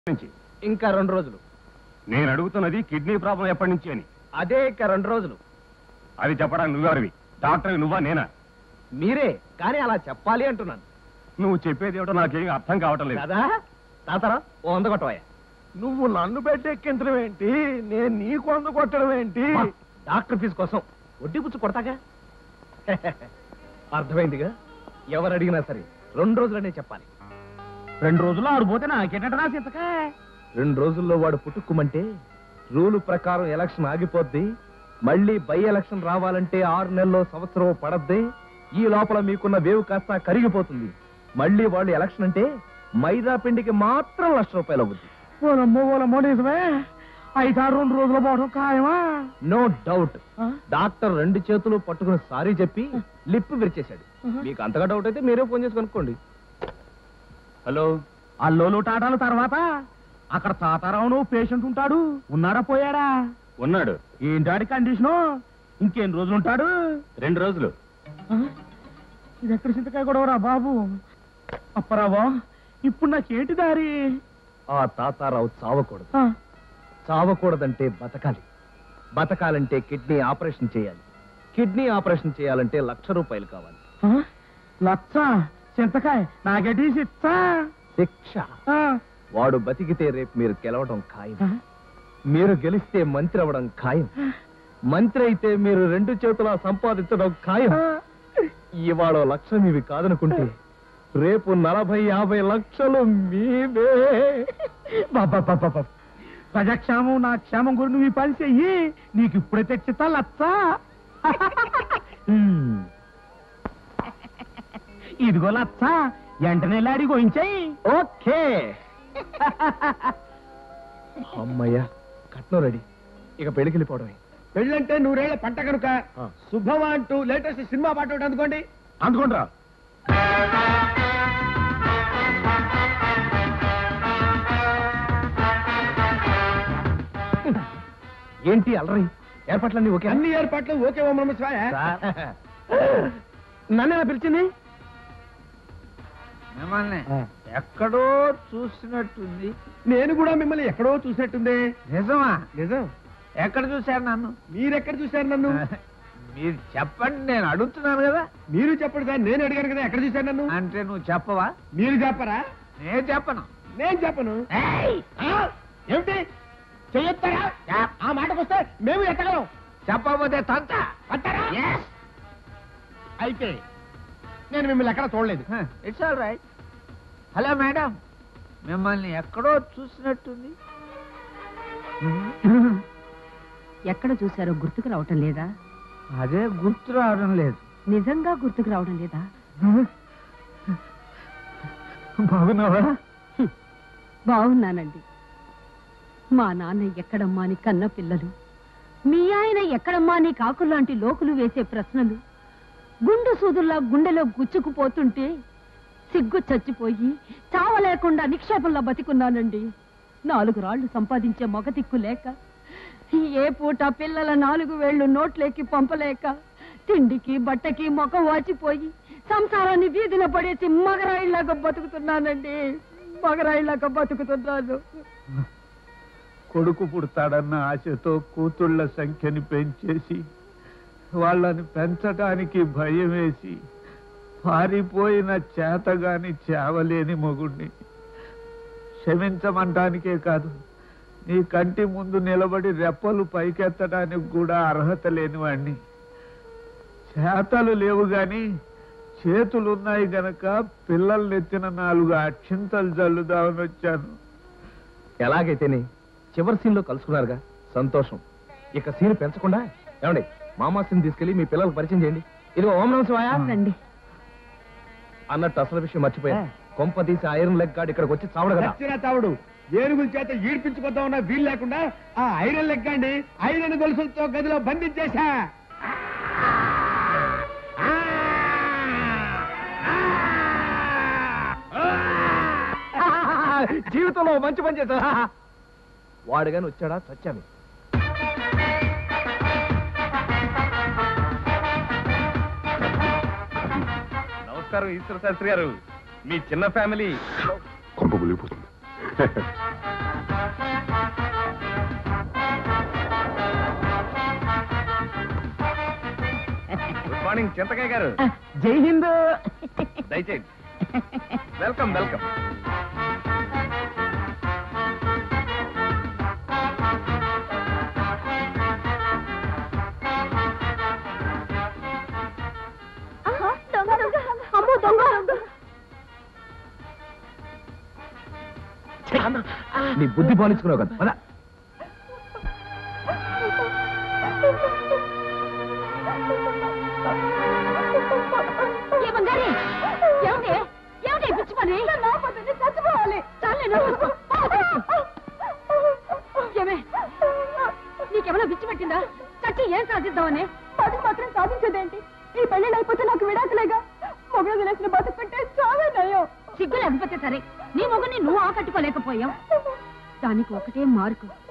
నుంచి ఇంకా రెండు రోజులు నేను అడుగుతున్నది కిడ్నీ ప్రాబ్లం ఎప్పటి నుంచి అని అదే ఇంకా రెండు రోజులు అది చెప్పడానికి నువ్వెవరివి డాక్టర్ నువ్వా నేనా మీరే కానీ అలా చెప్పాలి అంటున్నాను నువ్వు చెప్పేది ఏమిటో నాకేం అర్థం కావటం లేదు కదా తాతరా ఓ వంద కొట్టవయ్యా నువ్వు నన్ను పెట్టెక్కించడం ఏంటి నేను నీకు వంద కొట్టడం ఏంటి అమ్మా, డాక్టర్ ఫీజు కోసం వడ్డీ పుచ్చు కొడతాగా అర్థమైందిగా ఎవరు అడిగినా సరే రెండు రోజులనే చెప్పాలి రెండు రోజులు ఆడిపోతే నాకేటట రాసిక రెండు రోజుల్లో వాడు పుట్టుకుమంటే రూలు ప్రకారం ఎలక్షన్ ఆగిపోద్ది మళ్ళీ బై ఎలక్షన్ రావాలంటే ఆరు నెలల్లో సంవత్సరం పడద్ది ఈ లోపల మీకున్న వేవ్ కాస్త కరిగిపోతుంది మళ్ళీ వాళ్ళు ఎలక్షన్ అంటే మైదా పిండికి మాత్రం లక్ష రూపాయలు అవుద్ది ఓలమ్మో ఓలమ్మో నిజమే అయితే ఆ రెండు రోజులు పోవడం ఖాయమా నో డౌట్ ఆ? డాక్టర్ రెండు చేతులు పట్టుకుని సారీ చెప్పి లిప్ విరిచేశాడు మీకు అంతగా డౌట్ అయితే మీరే ఫోన్ చేసి కనుక్కోండి హలో అల్లోలు టాటాల తర్వాత అక్కడ తాతారావును పేషెంట్ ఉంటాడు ఉన్నాడా పోయాడా ఉన్నాడు ఏంటాడి కండిషను ఇంకెన్ని రోజులు ఉంటాడు రెండు రోజులు ఆ? ఇది ఎక్కడ చింతకాయ గొడవరా బాబు అప్పరావా ఇప్పుడు నాకేంటి దారి ఆ తాతారావు చావకూడదు ఆ, చావకూడదంటే బతకాలి బతకాలంటే కిడ్నీ ఆపరేషన్ చేయాలి కిడ్నీ ఆపరేషన్ చేయాలంటే లక్ష రూపాయలు కావాలి ఆ? లచ్చ చింతకాయ నాకేటి సిచ్చా శిక్ష ఆ, వాడు బతికితే రేపు మీరు గెలవడం ఖాయం ఆ, మీరు గెలిస్తే మంత్రి అవ్వడం ఖాయం మంత్రి అయితే మీరు రెండు చేతులా సంపాదించడం ఖాయం ఆ. ఇవాళ లక్ష్యం ఇవి కాదనుకుంటే రేపు నలభై యాభై లక్షలు మీవే బాబాబాబాబా. ప్రజాక్షేమం నా క్షేమం గురించి నువ్వు ఈ పని చెయ్యి నీకు ఇప్పుడే తెచ్చితా లచ్చ హ్మ్. ఇదిగో లచ్చ వెంటనే లాడి గోయించాయి ఓకే అమ్మయ్యా కట్నం రెడీ ఇక పెళ్లికి వెళ్ళిపోవడమే పెళ్ళంటే నూరేళ్ల పంట కనుక ఆ. శుభమా అంటూ లేటెస్ట్ సినిమా పాట ఒకటి అందుకోండి అందుకోండిరా ఏంటి అలరి ఏర్పాట్లన్నీ ఓకే అన్ని ఏర్పాట్లు ఓకే ఓం నమ శివాయ నన్ను ఎలా పిలిచింది మిమ్మల్ని ఎక్కడో చూసినట్టుంది నేను కూడా మిమ్మల్ని ఎక్కడో చూసినట్టుంది నిజమా నిజం ఎక్కడ చూశారు నన్ను మీరెక్కడ చూశారు నన్ను మీరు చెప్పండి నేను అడుగుతున్నాను కదా మీరు చెప్పండి సార్ నేను అడిగాను కదా ఎక్కడ చూశారు నన్ను అంటే నువ్వు చెప్పవా మీరు చెప్పరా నేను చెప్పను నేను చెప్పను ఆ? ఏమిటి చెయ్యొస్తారా ఆ మాటకు వస్తే మేము ఎత్తగలం చెప్పకపోతే తంత అంటారా అయితే నేను మిమ్మల్ని ఎక్కడ చూడలేదు it's all right hello madam మిమ్మల్ని ఎక్కడో చూసినట్టుంది ఎక్కడ చూశారో గుర్తుకు రావటం లేదా అదే గుర్తు రావడం లేదు నిజంగా గుర్తుకు రావడం లేదా బాగున్నావా బాగున్నానండి మా నాన్న ఎక్కడమ్మా అని కన్న పిల్లలు మీ ఆయన ఎక్కడమ్మా అని కాకుల్లాంటి లోకులు వేసే ప్రశ్నలు గుండు సూదుల్లా గుండెలో గుచ్చుకుపోతుంటే సిగ్గు చచ్చిపోయి చావలేకుండా నిక్షేపంలో బతికున్నానండి నాలుగు రాళ్లు సంపాదించే మగతిక్కు లేక ఏ పూట పిల్లల నాలుగు వేళ్లు నోట్లేకి పంపలేక తిండికి బట్టకి ముఖం వాచిపోయి సంసారాన్ని వీధిన పడేసి మగరాయిలాగా బతుకుతున్నానండి మగరాయిలాగా బతుకుతున్నాను కొడుకు పుడతాడన్న ఆశతో కూతుళ్ళ సంఖ్యని పెంచేసి వాళ్ళని పెంచటానికి భయం వేసి పారిపోయిన చేతగాని చేవలేని మొగుణ్ణి క్షమించమంటానికే కాదు నీ కంటి ముందు నిలబడి రెప్పలు పైకెత్తడానికి కూడా అర్హత లేనివాణ్ణి చేతలు లేవు గాని చేతులున్నాయి గనక పిల్లల్ని ఎత్తిన నాలుగు అక్షింతలు జల్లుదామని వచ్చాను ఎలాగైతేనే చివరి సీన్ లో కలుసుకున్నారుగా సంతోషం ఇక సీన్ పెంచకుండా ఏమండి మామా సీన్ తీసుకెళ్లి మీ పిల్లలకు పరిచయం చేయండి ఇదిగో ఓం నమ శివాయ రండి అన్నట్టు అసలు విషయం మర్చిపోయా కొంప తీసి ఐరన్ లెగ్ గార్డ్ ఇక్కడికి వచ్చి చావడు కదా చచ్చిన తావుడు ఏనుగుల చేత ఈడ్పించుకొద్దాం ఉన్న వీలు లేకుండా ఆ ఐరన్ లెక్కండి ఐరన్ గొలుసులతో గదిలో బంధించేశా జీవితంలో మంచి పని చేశా వాడు గాని వచ్చాడా సత్యామి నమస్కారం ఈశ్వర శాస్త్రి గారు మీ చిన్న ఫ్యామిలీ కొంప మునిగిపోతుంది మార్నింగ్ చింతకాయ గారు జై హింద్ దయచేయండి వెల్కమ్ వెల్కమ్ దొంగ దొంగ అమ్మో దొంగ నీ బుద్ధి పోనించుకున్నావు కదా పద. ఏ బంగారి ఏమిటి ఏమిటి ఈ పిచ్చి పని చచ్చిపోవాలి చాలేను ఏమే నీకేమైనా పిచ్చి పట్టిందా చచ్చి ఏం సాధిద్దామని అది మాత్రం సాధించేదేంటి ఈ పెళ్ళి అయిపోతే నాకు విడాకులేగా మొగుడు వదిలేసిన బతుకుంటే చావే నయం సిగ్గు లేకపోతే సరే నీ మొగుని నువ్వు ఆకట్టుకోలేకపోయావు దానికి ఒకటే మార్కు